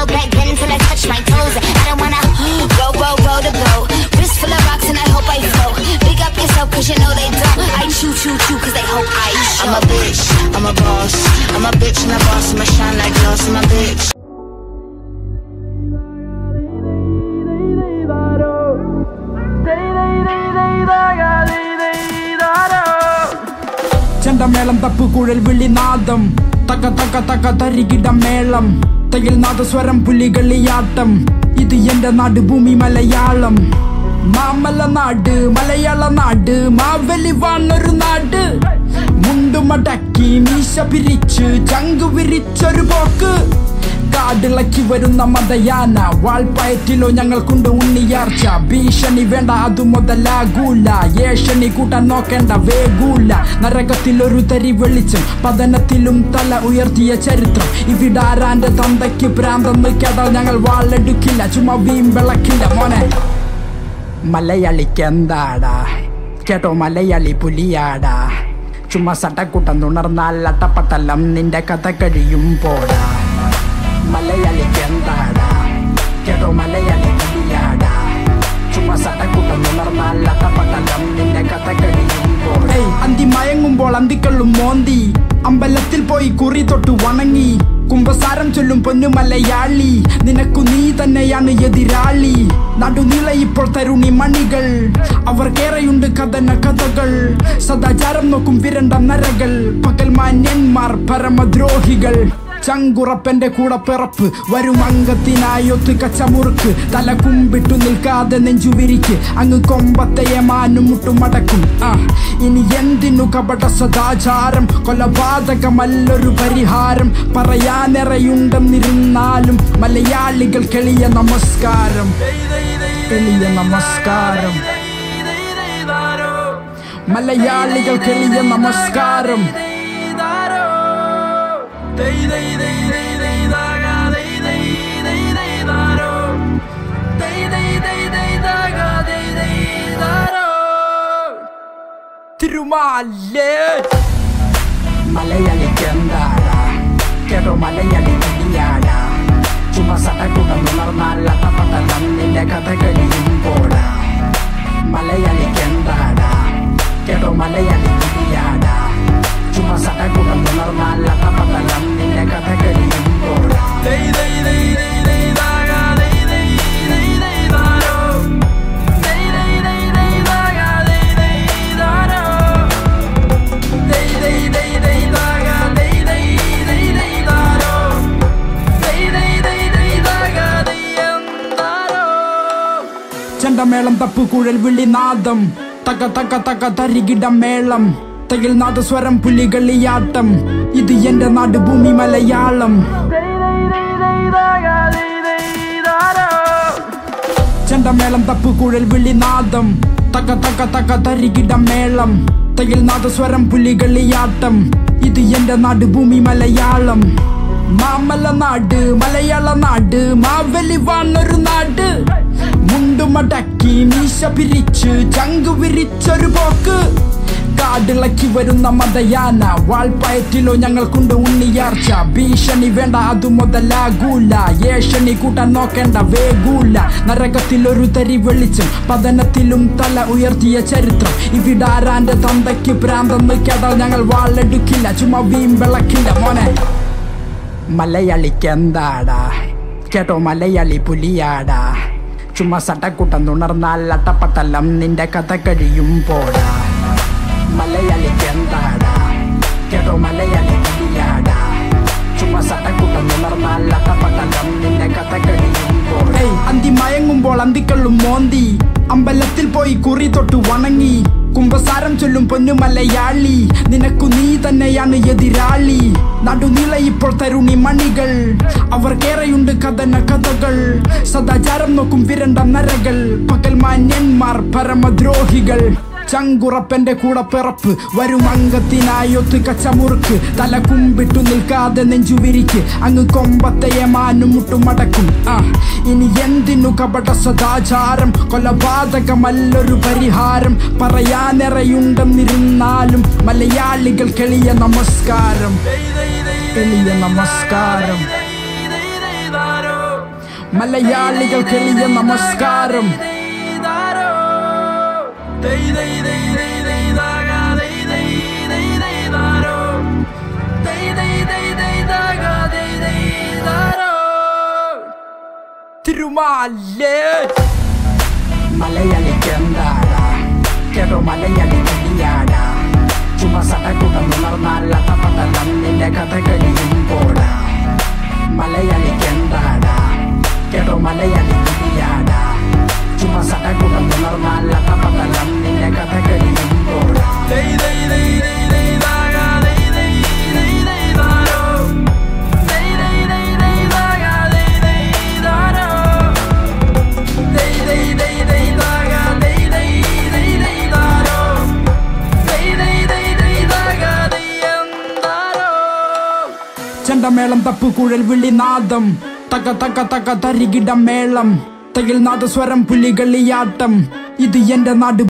low back then till I touch my toes. I don't wanna row, row, row the boat. Wrist full of rocks and I hope I float. Big up yourself cause you know they don't. I chew, chew, chew cause they hope I show. I'm a bitch, I'm a boss. I'm a bitch and a boss. I'ma shine like gloss. I'm a bitch. ചെണ്ടമേളം തപ്പുകുഴൽ വിളിനാദം തക തക തക തരികിട മേളം തയിൽ നാദസ്വരം പുലികളിയാട്ടം ഇത് എന്റെ നാട് ഭൂമി മലയാളം മാമല നാട് മലയാള നാട് മാവലി വാണൊരു നാട് മുണ്ടുമടക്കി മീശ പിരിച്ച് ചങ്കു വിരിച്ചൊരു പോക്ക് കാടിളക്കി വരുന്ന മതയാന വാൾപ്പയറ്റിലോ ഞങ്ങൾക്കുണ്ട് ഉണ്ണിയാർച്ച ഭീഷണി വേണ്ട അതു മുതലാകൂല ഏഷണി കൂട്ടാൻ നോക്കേണ്ട വേഗൂല നരകത്തിൽ ഒരു തരി വെളിച്ചം പതനത്തിലും തല ഉയർത്തിയ ചരിത്രം ഇവിടാരാന്റെ തന്തയ്ക്ക് പ്രാന്തെന്ന് കേട്ടാൽ ഞങ്ങൾ വാളെടുക്കില്ല ചുമ്മാ വീം വിളക്കില്ല മോനെ മലയാളിക്ക് എന്താടാ കേട്ടോ മലയാളി പുലിയാടാ ചുമ്മാ സട്ടക്കുട്ടം തുണർന്നാൽ അട്ടപ്പട്ടലം നിന്റെ കഥ കഴിയും പോടാ മലയാളിക്ക് എന്താടാ കേട്ടോ മലയാളി പുലിയാടാ ചുമ്മാ സട്ടക്കുട്ടം തുണർന്നാൽ അട്ടപ്പട്ടലം നിന്റെ കഥ കഴിയും പോടാ അന്തി മയങ്ങുമ്പോൾ അന്തിക്കള്ളും മോന്തി അമ്പലത്തിൽ പോയി കുറി തൊട്ട് വണങ്ങി കുംഭസാരം ചൊല്ലും പൊന്നു മലയാളി നിനക്കു നീ തന്നെയാണ് എതിരാളി നടുനില ഇപ്പോൾ തരുണി മണികൾ അവർക്കേറെയുണ്ട് കഥന കഥകൾ സദാചാരം നോക്കും വിരണ്ട നരകൾ പകൽ മാന്യന്മാർ പരമദ്രോഹികൾ ചങ്കുറപ്പന്റെ കൂടെ പിറപ്പ് വരും അംഗത്തിനായൊത്ത് കച്ചമുറുക്ക് തല കുമ്പിട്ടു നിൽക്കാതെ നെഞ്ചുവിരിക്ക് അങ്ങ് കൊമ്പത്തെ ഏമാനും മുട്ടുമടക്കും ആ ഇനി എന്തിനു കപട സദാചാരം കൊലപാതകമല്ലൊരു പരിഹാരം പറയാനിറയുണ്ടെന്നിരുന്നാലും മലയാളികൾ കെളിയ നമസ്കാരം എളിയ നമസ്കാരം മലയാളികൾ കെളിയ നമസ്കാരം തിരുമാലേ മലയാളിക്ക് എന്താടാ കേട്ടോ മലയാളി വലിയാടാ ചുമ സട്ടക്കൂട്ടം ഉണർന്നാൽ അട്ടപ്പട്ടലം നിന്റെ കഥ കഴിയും പോടാ മലയാളിക്ക് എന്താടാ കേട്ടോ മലയാളി വലിയാടാ ചുമ സട്ടക്കൂട്ടം ഉണർന്നാൽ അട്ടപ്പട്ടലം നിന്റെ കഥ കഴിയും പോടാ ചെണ്ടമേളം തപ്പുകുഴൽ വിളിനാദം തക തക തക തരികിട മേളം തയിൽ നാദസ്വരം പുലികളിയാട്ടം ഇത് എന്റെ നാട് ഭൂമി മലയാളം ചെണ്ടമേളം തപ്പുകുഴൽ വിളിനാദം തക തക തക തരികിട മേളം തയിൽ നാദസ്വരം പുലികളിയാട്ടം ഇത് എന്റെ നാട് ഭൂമി മലയാളം മാമല നാട് മലയാള നാട് മാവലി വാണൊരു നാട് മുണ്ടുമടക്കി മീശ പിരിച്ച് ചങ്കു വിരിച്ചൊരു പോക്ക് കാടിളക്കി വരുന്ന മതയാന വാൾപ്പയറ്റിലോ ഞങ്ങൾക്കുണ്ട് ഉണ്ണിയാർച്ച ഭീഷണി വേണ്ട അതു മുതലാകൂല ഏഷണി കൂട്ടാൻ നോക്കേണ്ട വേഗൂല നരകത്തിൽ ഒരു തരി വെളിച്ചം പതനത്തിലും തല ഉയർത്തിയ ചരിത്രം ഇവിടാരാന്റെ തന്തയ്ക്ക് പ്രാന്തെന്ന് കേട്ടാൽ ഞങ്ങൾ വാളെടുക്കില്ല ചുമ്മാ വീം വിളക്കില്ല മോനെ മലയാളിക്ക് എന്താടാ കേട്ടോ മലയാളി പുലിയാടാ ചുമ്മാ സട്ടക്കുട്ടം തുണർന്നാൽ അട്ടപ്പട്ടലം നിന്റെ കഥ കഴിയും പോടാ മലയാളിക്ക് എന്താടാ കേട്ടോ മലയാളി പുലിയാടാ ചുമ്മാ സട്ടക്കുട്ടം തുണർന്നാൽ അട്ടപ്പട്ടലം നിന്റെ കഥ കഴിയും പോടാ അന്തി മയങ്ങുമ്പോൾ അന്തിക്കള്ളും മോന്തി അമ്പലത്തിൽ പോയി കുറി തൊട്ട് വണങ്ങി കുംഭസാരം ചൊല്ലും പൊന്നു മലയാളി നിനക്കു നീ തന്നെയാണ് എതിരാളി നടുനില ഇപ്പോൾ തരുണി മണികൾ അവർക്കേറെയുണ്ട് കഥന കഥകൾ സദാചാരം നോക്കും വിരണ്ട നരകൾ പകൽ മാന്യന്മാർ പരമദ്രോഹികൾ ചങ്കുറപ്പന്റെ കൂടെ പിറപ്പ് വരും അംഗത്തിനായൊത്ത് കച്ചമുറുക്ക് തല കുമ്പിട്ടു നിൽക്കാതെ നെഞ്ചുവിരിക്ക് അങ്ങ് കൊമ്പത്തെ ഏമാനും മുട്ടുമടക്കും ആ ഇനി എന്തിനു കപട സദാചാരം കൊലപാതകമല്ലൊരു പരിഹാരം പറയാനിറയുണ്ടെന്നിരുന്നാലും മലയാളികൾ കെളിയ നമസ്കാരം എളിയ നമസ്കാരം മലയാളികൾക്ക് എളിയ നമസ്കാരം തിരുമാലേ മലയാളിക്ക് എന്താടാ കേട്ടോ മലയാളി കിളിയാടാ ചുമ സടകുടം ഉണർന്നാൽ അതപതലം നിന്റെ കഥ കഴിയുമ്പോടാ മലയാളിക്ക് എന്താടാ കേട്ടോ മലയാളി കിളിയാടാ ചുമ സടകുടം ഉണർന്നാൽ അതപതലം നിന്റെ കഥ കഴിയുമ്പോടാ ചെണ്ടമേളം തപ്പുകുഴൽ വിളിനാദം തക തക തക തരികിട മേളം തകിൽ നാദസ്വരം പുലികളിയാട്ടം ഇത് എന്റെ നാട്